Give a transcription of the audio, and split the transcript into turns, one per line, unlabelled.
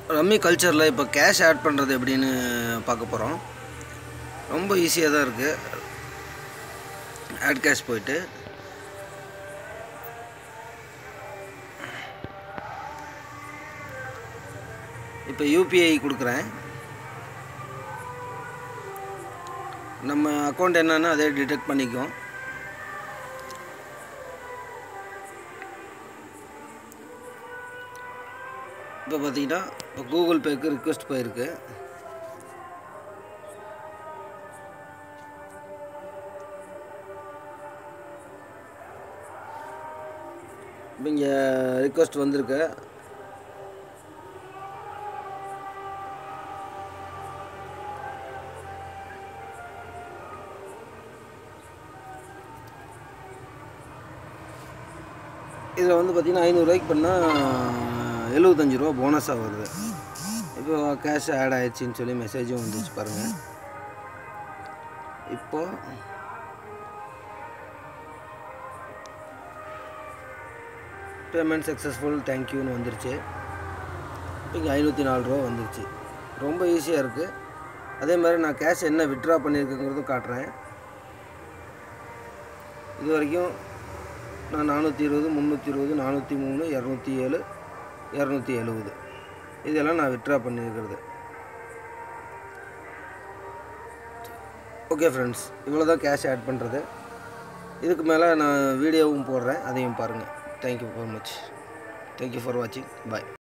rummy கல்ச்சரில் இப்போ cash add பண்ணுறது எப்படின்னு பார்க்க போகிறோம் ரொம்ப ஈஸியாக தான் இருக்குது ஆட் கேஷ் போயிட்டு இப்போ யூபிஐ கொடுக்குறேன் நம்ம அக்கௌண்ட் என்னன்னு அதே டிடெக்ட் பண்ணிக்கும் இப்போ பார்த்தீங்கன்னா இப்போ கூகுள் பேக்கு ரிக்வெஸ்ட் போயிருக்கு இப்போ இங்கே ரிக்வெஸ்ட் வந்திருக்கு இதில் வந்து பார்த்திங்கன்னா ஐநூறுரூவாய்க்கு பண்ணால் எழுபத்தஞ்சு ரூபா போனஸாக வருது இப்போ கேஷ் ஆட் ஆயிடுச்சின்னு சொல்லி மெசேஜும் வந்துச்சு பாருங்கள் இப்போ பேமெண்ட் சக்ஸஸ்ஃபுல் தேங்க்யூன்னு வந்துருச்சு இப்போ இங்கே ஐநூற்றி நாலு ரூபா வந்துருச்சு ரொம்ப ஈஸியாக இருக்குது அதே மாதிரி நான் கேஷ் என்ன விட்ரா பண்ணியிருக்கேங்கிறதும் காட்டுறேன் இது வரைக்கும் நான் நானூற்றி இருபது முந்நூற்றி இருபது நானூற்றி மூணு இரநூத்தி ஏழு இரநூத்தி எழுபது இதெல்லாம் நான் விட்ரா பண்ணியிருக்கிறது ஓகே ஃப்ரெண்ட்ஸ் இவ்வளோ தான் கேஷ் ஆட் பண்ணுறது இதுக்கு மேலே நான் வீடியோவும் போடுறேன் அதையும் பாருங்கள் thank you very much thank you for வாட்சிங் பாய்